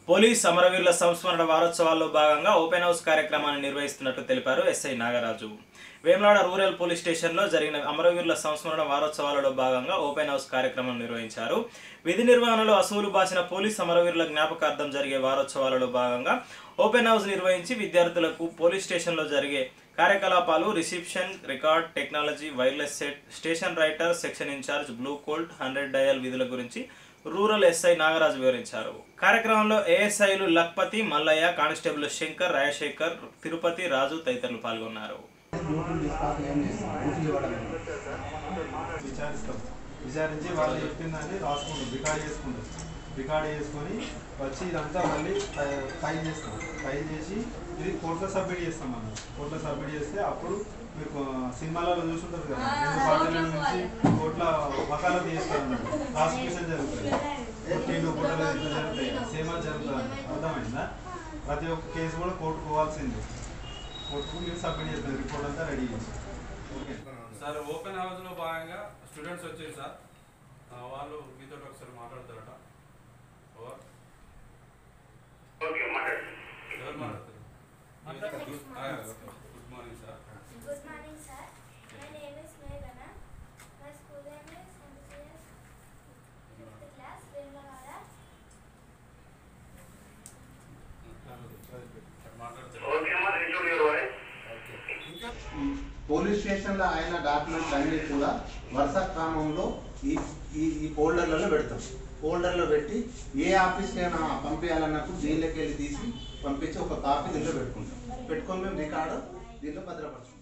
Police అమరవీరుల సంస్మరణ వారోత్సవాల్లో భాగంగా ఓపెన్ హౌస్ కార్యక్రమాన్ని నిర్వహిస్తున్నట్టు తెలిపారు SI Nagaraju Vemulawada rural police స్టేషన్లో జరిగిన అమరవీరుల సంస్మరణ వారోత్సవాలలో భాగంగా ఓపెన్ హౌస్ కార్యక్రమం నిర్వహించారు విధి నిర్వహణలో అసూలు బాసిన పోలీస్ అమరవీరుల జ్ఞాపకార్థం జరిగే వారోత్సవాలలో భాగంగా ఓపెన్ హౌస్ నిర్వహించి విద్యార్థులకు పోలీస్ స్టేషన్లో జరిగే కార్యకలాపాలు reception record technology wireless set station writer section in charge blue colt hundred dial విధుల గురించి రూరల్ ఎస్ఐ నాగరాజు వివరించారు కార్యక్రమంలో ఏఎస్ఐలు లక్పతి మల్లయ్య కానిస్టేబుల్ శంకర్ రాజశేఖర్ తిరుపతి రాజు తదితరులు పాల్గొన్నారు విచారిస్తాం విచారించి వాళ్ళు చెప్పిందని రాసుకుంటాం రికార్డ్ చేసుకుంటాం రికార్డ్ చేసుకొని వచ్చి ఇదంతా మళ్ళీ ఫై- ఫైల్ చేస్తాం ఫైల్ చేసి ఇది కోర్టులో సబ్మిట్ చేస్తాం మనం కోర్టులో సబ్మిట్ చేస్తే అప్పుడు మీకు సినిమాలలో చూసుంటారు కదా రెండు పార్టీల నుంచి కోర్టులో వకాలత్ చేస్తారు అన్నట్టు ప్రాసిక్యూషన్ జరుగుతుంది రెండు కోర్టులో ఇట్లా జరుగుతాయి సేమ్ అది జరుగుతుంది అర్థమైందా ప్రతి ఒక్క కేసు కూడా కోర్టు పోవాల్సిందే కోర్టుకు మీరు సబ్మిట్ చేస్తారు రిపోర్ట్ అంతా రెడీ చేసి ఓకే సార్ ఓపెన్ హౌస్ లో భాగంగా స్టూడెంట్స్ వచ్చారు సార్ ఆ, వాళ్ళు మీతో ఒకసారి మాట్లాడతారట ఓవర్ ఎవరు మాట్లాడతారు good morning sir Good morning, sir. My name is Meghana. My school name is MCS fifth class, Vemlavada. మాట్లాడతారు పోలీస్ స్టేషన్లో ఆయన డాక్యుమెంట్స్ అన్నీ కూడా వరుస క్రమంలో ఈ ఈ ఈ ఫోల్డర్లలో పెడతాం ఫోల్డర్లో పెట్టి ఏ ఆఫీస్కి అయినా పంపించాలన్నప్పుడు దీనిలోకి వెళ్ళి తీసి పంపించి ఒక కాపీ దీంట్లో పెట్టుకుంటాం పెట్టుకొని మేము రికార్డు దీంట్లో భద్రపరుచుకుంటాం